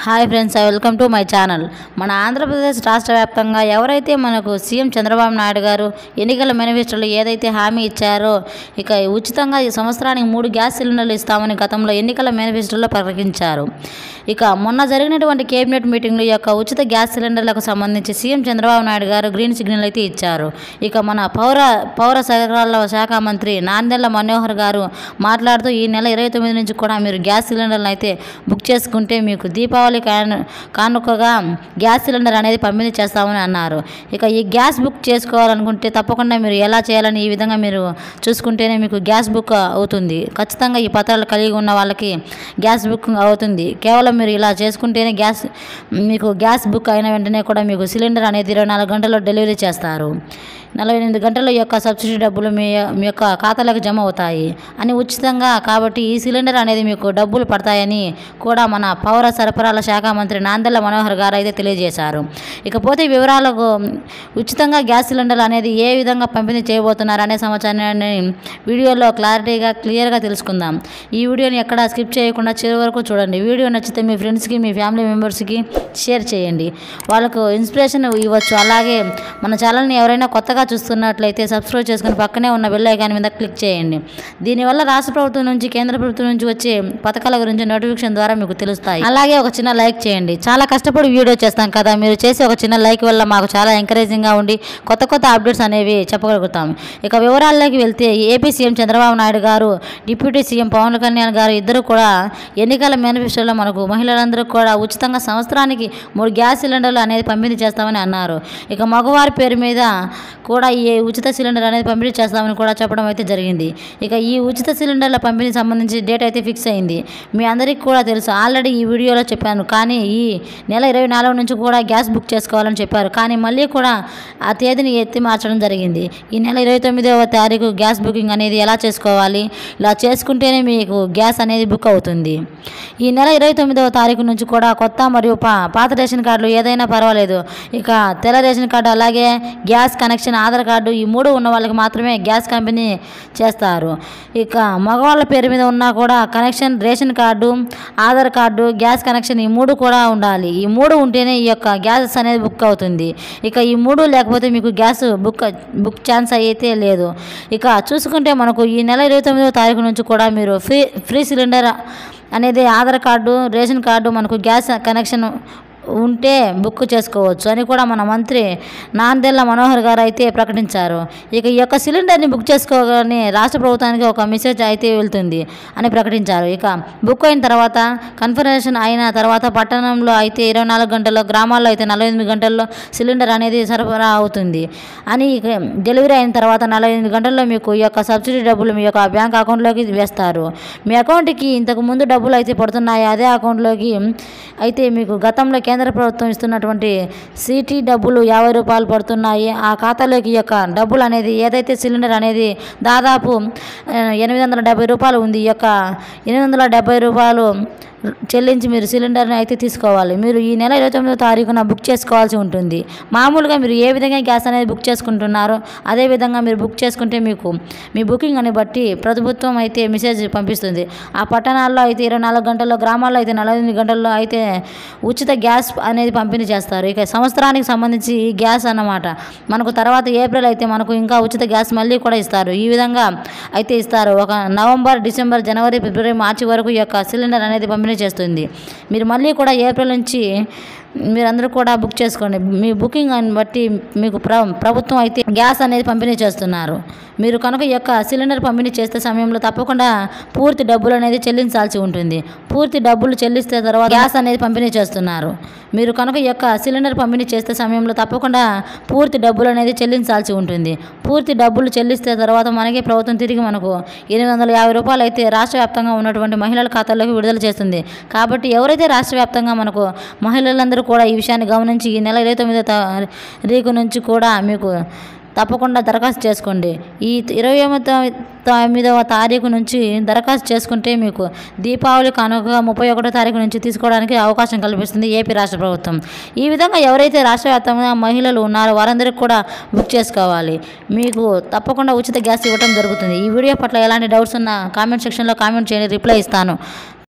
hi friends welcome to my channel మన ఆంధ్రప్రదేశ్ రాష్ట్ర వ్యాప్తంగా ఎవరైతే మనకు సీఎం చంద్రబాబు నాయుడు గారు ఎన్నికల మేనిఫెస్టోలో ఏదైతే హామీ ఇచ్చారో ఇక ఉచితంగా ఈ సంవత్సరానికి మూడు గ్యాస్ సిలిండర్లు ఇస్తామని గతంలో ఎన్నికల మేనిఫెస్టోలో ప్రకటించారు ఇక మొన్న జరిగినటువంటి కేబినెట్ మీటింగ్లో ఈ యొక్క ఉచిత గ్యాస్ సిలిండర్లకు సంబంధించి సీఎం చంద్రబాబు నాయుడు గారు గ్రీన్ సిగ్నల్ అయితే ఇచ్చారు ఇక మన పౌర పౌర సరఫరాల శాఖ మంత్రి నాందెళ్ల మనోహర్ గారు మాట్లాడుతూ ఈ నెల ఇరవై తొమ్మిది నుంచి కూడా మీరు గ్యాస్ సిలిండర్లు అయితే బుక్ చేసుకుంటే మీకు దీపావళి కాను కానుకగా గ్యాస్ సిలిండర్ అనేది పంపిణీ చేస్తామని అన్నారు ఇక ఈ గ్యాస్ బుక్ చేసుకోవాలనుకుంటే తప్పకుండా మీరు ఎలా చేయాలని ఈ విధంగా మీరు చూసుకుంటేనే మీకు గ్యాస్ బుక్ అవుతుంది ఖచ్చితంగా ఈ పత్రాలు కలిగి ఉన్న వాళ్ళకి గ్యాస్ బుక్ అవుతుంది కేవలం మీరు ఇలా చేసుకుంటేనే గ్యాస్ మీకు గ్యాస్ బుక్ అయిన వెంటనే కూడా మీకు సిలిండర్ అనేది ఇరవై నాలుగు గంటల్లో డెలివరీ చేస్తారు నలభై ఎనిమిది గంటల యొక్క సబ్సిడీ డబ్బులు మీ మీ యొక్క ఖాతాలకు జమ అవుతాయి అని ఉచితంగా కాబట్టి ఈ సిలిండర్ అనేది మీకు డబ్బులు పడతాయని కూడా మన పౌర సరఫరాల శాఖ మంత్రి నాందెళ్ల మనోహర్ గారు అయితే తెలియజేశారు ఇకపోతే వివరాలకు ఉచితంగా గ్యాస్ సిలిండర్ అనేది ఏ విధంగా పంపిణీ చేయబోతున్నారు అనే సమాచారాన్ని వీడియోలో క్లారిటీగా క్లియర్గా తెలుసుకుందాం ఈ వీడియోని ఎక్కడ స్కిప్ చేయకుండా చివరి వరకు చూడండి వీడియో నచ్చితే మీ ఫ్రెండ్స్కి మీ ఫ్యామిలీ మెంబర్స్కి షేర్ చేయండి వాళ్ళకు ఇన్స్పిరేషన్ ఇవ్వచ్చు అలాగే మన ఛానల్ని ఎవరైనా కొత్తగా చూస్తున్నట్లయితే సబ్స్క్రైబ్ చేసుకుని పక్కనే ఉన్న బెల్ ఐకాన్ మీద క్లిక్ చేయండి దీనివల్ల రాష్ట్ర ప్రభుత్వం నుంచి కేంద్ర ప్రభుత్వం నుంచి వచ్చే పథకాల గురించి నోటిఫికేషన్ ద్వారా మీకు తెలుస్తాయి అలాగే ఒక చిన్న లైక్ చేయండి చాలా కష్టపడి వీడియో చేస్తాం కదా మీరు చేసే ఒక చిన్న లైక్ వల్ల మాకు చాలా ఎంకరేజింగ్గా ఉండి కొత్త కొత్త అప్డేట్స్ అనేవి చెప్పగలుగుతాం ఇక వివరాల్లోకి వెళ్తే ఏపీ సీఎం చంద్రబాబు నాయుడు గారు డిప్యూటీ సీఎం పవన్ కళ్యాణ్ గారు ఇద్దరు కూడా ఎన్నికల మేనిఫెస్టోలో మనకు మహిళలందరూ కూడా ఉచితంగా సంవత్సరానికి మూడు గ్యాస్ సిలిండర్లు అనేది పంపిణీ చేస్తామని అన్నారు ఇక మగవారి పేరు మీద కూడా ఈ ఉచిత సిలిండర్ అనేది పంపిణీ చేస్తామని కూడా చెప్పడం అయితే జరిగింది ఇక ఈ ఉచిత సిలిండర్ల పంపిణీ సంబంధించి డేట్ అయితే ఫిక్స్ అయింది మీ అందరికీ కూడా తెలుసు ఆల్రెడీ ఈ వీడియోలో చెప్పాను కానీ ఈ నెల ఇరవై నాలుగు నుంచి కూడా గ్యాస్ బుక్ చేసుకోవాలని చెప్పారు కానీ మళ్ళీ కూడా ఆ తేదీని ఎత్తి మార్చడం జరిగింది ఈ నెల ఇరవై తొమ్మిదవ తారీఖు గ్యాస్ బుకింగ్ అనేది ఎలా చేసుకోవాలి ఇలా చేసుకుంటేనే మీకు గ్యాస్ అనేది బుక్ అవుతుంది ఈ నెల ఇరవై తొమ్మిదవ తారీఖు నుంచి కూడా కొత్త మరియు పా పాత రేషన్ కార్డులు ఏదైనా పర్వాలేదు ఇక తెల్ల రేషన్ కార్డు అలాగే గ్యాస్ కనెక్షన్ ఆధార్ కార్డు ఈ మూడు ఉన్న వాళ్ళకి మాత్రమే గ్యాస్ కంపెనీ చేస్తారు ఇక మగవాళ్ళ పేరు మీద ఉన్నా కూడా connection ration card Aadhaar card gas connection ఈ మూడు కూడా ఉండాలి ఈ మూడు ఉంటేనే ఈ యొక్క గ్యాస్ అనేది బుక్ అవుతుంది ఇక ఈ మూడు లేకపోతే మీకు గ్యాస్ బుక్ బుక్ ఛాన్స్ అయితే లేదు ఇక చూసుకుంటే మనకు ఈ నెల ఇరవై తొమ్మిదవ తారీఖు నుంచి కూడా మీరు ఫ్రీ ఫ్రీ సిలిండర్ అనేది ఆధార్ కార్డు రేషన్ కార్డు మనకు గ్యాస్ కనెక్షన్ ఉంటే బుక్ చేసుకోవచ్చు అని కూడా మన మంత్రి నాందెళ్ల మనోహర్ గారు అయితే ప్రకటించారు ఇక ఈ యొక్క సిలిండర్ని బుక్ చేసుకోగానే రాష్ట్ర ప్రభుత్వానికి ఒక మెసేజ్ అయితే వెళ్తుంది అని ప్రకటించారు ఇక బుక్ అయిన తర్వాత కన్ఫర్మేషన్ అయిన తర్వాత పట్టణంలో అయితే ఇరవై నాలుగు గంటల్లో గ్రామాల్లో అయితే నలభై ఎనిమిది గంటల్లో సిలిండర్ అనేది సరఫరా అవుతుంది అని ఇక డెలివరీ అయిన తర్వాత నలభై ఎనిమిది గంటల్లో మీకు ఈ యొక్క సబ్సిడీ డబ్బులు మీ యొక్క బ్యాంక్ అకౌంట్లోకి వేస్తారు మీ అకౌంట్కి ఇంతకు ముందు డబ్బులు అయితే పడుతున్నాయి అదే అకౌంట్లోకి అయితే మీకు గతంలో కేంద్ర ప్రభుత్వం ఇస్తున్నటువంటి సిటీ డబ్బులు యాభై రూపాయలు పడుతున్నాయి ఆ ఖాతాలోకి ఈ యొక్క డబ్బులు అనేది ఏదైతే సిలిండర్ అనేది దాదాపు ఆ, ఎనిమిది వందల డెబ్బై రూపాయలు ఉంది ఈ యొక్క ఎనిమిది వందల డెబ్బై రూపాయలు చెల్లించి మీరు సిలిండర్ని అయితే తీసుకోవాలి మీరు ఈ నెల ఇరవై తొమ్మిదో తారీఖున బుక్ చేసుకోవాల్సి ఉంటుంది మామూలుగా మీరు ఏ విధంగా గ్యాస్ అనేది బుక్ చేసుకుంటున్నారో అదే విధంగా మీరు బుక్ చేసుకుంటే మీకు మీ బుకింగ్ అని బట్టి ప్రభుత్వం అయితే మెసేజ్ పంపిస్తుంది ఆ పట్టణాల్లో అయితే ఇరవై నాలుగు గంటల్లో గ్రామాల్లో అయితే నలభై ఎనిమిది గంటల్లో అయితే ఉచిత గ్యాస్ అనేది పంపిణీ చేస్తారు ఇక సంవత్సరానికి సంబంధించి ఈ గ్యాస్ అన్నమాట మనకు తర్వాత ఏప్రిల్ అయితే మనకు ఇంకా ఉచిత గ్యాస్ మళ్ళీ కూడా ఇస్తారు ఈ విధంగా అయితే ఇస్తారు ఒక నవంబర్ డిసెంబర్ జనవరి ఫిబ్రవరి మార్చి వరకు ఈ యొక్క సిలిండర్ అనేది పంపిణీ చేస్తుంది మీరు మళ్ళీ కూడా ఏప్రిల్ నుంచి మీరందరూ కూడా బుక్ చేసుకోండి మీ బుకింగ్ అని బట్టి మీకు ప్ర ప్రభుత్వం అయితే గ్యాస్ అనేది పంపిణీ చేస్తున్నారు మీరు కనుక ఈ యొక్క సిలిండర్ పంపిణీ చేసే సమయంలో తప్పకుండా పూర్తి డబ్బులు అనేది చెల్లించాల్సి ఉంటుంది పూర్తి డబ్బులు చెల్లిస్తే తర్వాత గ్యాస్ అనేది పంపిణీ చేస్తున్నారు మీరు కనుక ఈ యొక్క సిలిండర్ పంపిణీ చేసే సమయంలో తప్పకుండా పూర్తి డబ్బులు అనేది చెల్లించాల్సి ఉంటుంది పూర్తి డబ్బులు చెల్లిస్తే తర్వాత మనకి ప్రభుత్వం తిరిగి మనకు ఎనిమిది వందల యాభై రూపాయలు అయితే రాష్ట్ర వ్యాప్తంగా ఉన్నటువంటి మహిళల ఖాతాల్లోకి విడుదల చేస్తుంది కాబట్టి ఎవరైతే రాష్ట్ర వ్యాప్తంగా మనకు మహిళలందరూ కూడా ఈ విషయాన్ని గమనించి ఈ నెల ఇరవై తొమ్మిదో తారీఖు నుంచి కూడా మీకు తప్పకుండా దరఖాస్తు చేసుకోండి ఈ ఇరవై తొమ్మిదవ తారీఖు నుంచి దరఖాస్తు చేసుకుంటే మీకు దీపావళి కానుక ముప్పై ఒకటో తారీఖు నుంచి తీసుకోవడానికి అవకాశం కల్పిస్తుంది ఏపీ రాష్ట్ర ప్రభుత్వం ఈ విధంగా ఎవరైతే రాష్ట్ర వ్యాప్తంగా మహిళలు ఉన్నారో వారందరికీ కూడా బుక్ చేసుకోవాలి మీకు తప్పకుండా ఉచిత గ్యాస్ ఇవ్వడం జరుగుతుంది ఈ వీడియో పట్ల ఎలాంటి డౌట్స్ ఉన్నా కామెంట్ సెక్షన్లో కామెంట్ చేయండి రిప్లై ఇస్తాను